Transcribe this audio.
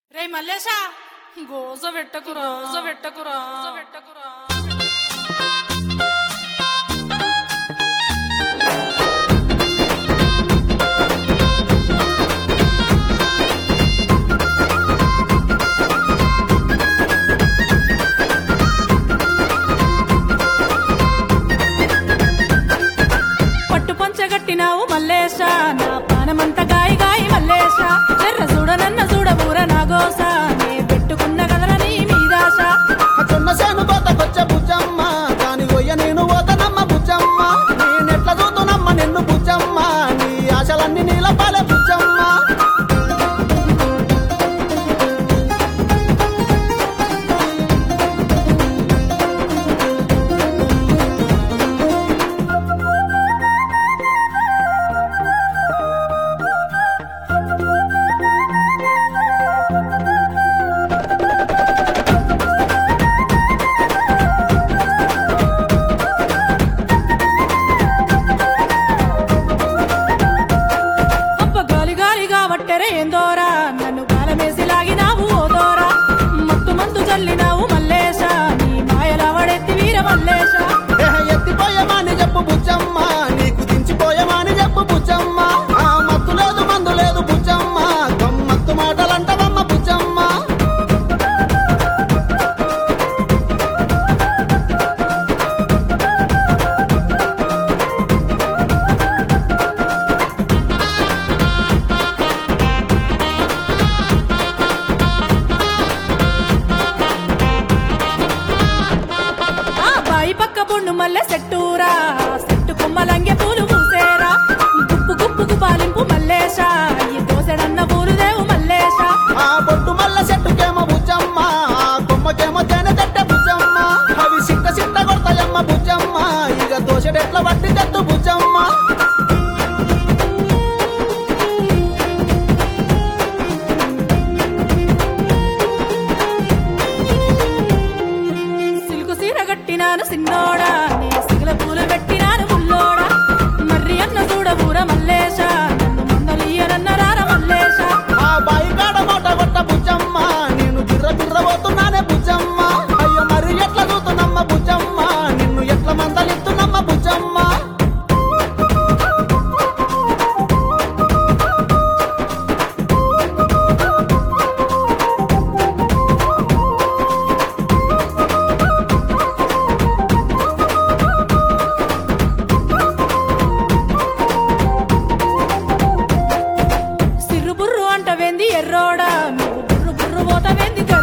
రే మల్లేశా గోజ పెట్టకురా గోజ పెట్టకురా గోజ పెట్టకురా పట్టు పంచగట్టినావు మల్లేశ నా పానమంత గాయి గాయి మల్లేశ ఎర్ర చూడ నన్న చూడ ఊర నాగోస నే పెట్టుకున్న కదల నీ మీదాశ చిన్న సేను కోతకొచ్చే బుజ్జమ్మ దాని గొయ్య నేను పోతనమ్మ బుజ్జమ్మ నేనెట్ల చూతునమ్మ నిన్ను బుజ్జమ్మ నీ ఆశలన్నీ నీల పాలే బుజ్జమ్మ అబ్బ గాలి గాలిగా వట్టెరే ఏందోరా నన్ను కాలమేసి లాగినావు ఓదోరా మత్తు మందు చల్లినావు మల్లేశ నీ మాయల వడెత్తి వీర మల్లేశ ఏహ, ఎత్తిపోయమాని చెప్పు బుజ్జమ్మ నీకు దించిపోయమాని చెప్పు బుజ్జమ్మ ఆ మత్తు లేదు మందు లేదు బుజ్జమ్మ గమ్మత్తు మాటలంటవమ్మ బుజ్జమ్మ ఆ బాయి పక్క బొండు మల్లె సెట్టూరా సెట్టు కొమ్మలంగే పూలు పూసేరా గుప్పు గుప్పుకు పాలింపు మల్లేశ ఈ దోసెడన్న పూలు దేవు మల్లేశ ఆ బొట్టు మల్ల చెట్టుకేమో బుజ్జమ్మ ఆ కొమ్మకేమో తేనె తట్ట బుజ్జమ్మ అవి సిట్ట సిట్ట కొడతాయమ్మ బుజ్జమ్మ ఇక దోషడెట్ల పట్టి చెట్టు బుజ్జమ్మ సిల్కు సీర కట్టినాను సిన్నోడా నే సిగల పూలు పెట్టినాను ముల్లోడా మర్రి అన్న చూడ ఊర మల్లేశ నన్ను మందలియనన్న రార మల్లేశ ఆ బాయి కాడ మూట కొట్ట బుజ్జమ్మ నేను బిర్ర బిర్ర పోతున్నానే బుజ్జమ్మ అయ్యో మరి ఎట్లా చూతున్నమ్మ బుజ్జమ్మ నిన్ను ఎట్ల మందలిస్తున్నమ్మ బుజ్జమ్మ సిర్రు బుర్రు అంట వెంది ఎర్రోడా నువ్వు బుర్రు బుర్రు పోత వెంది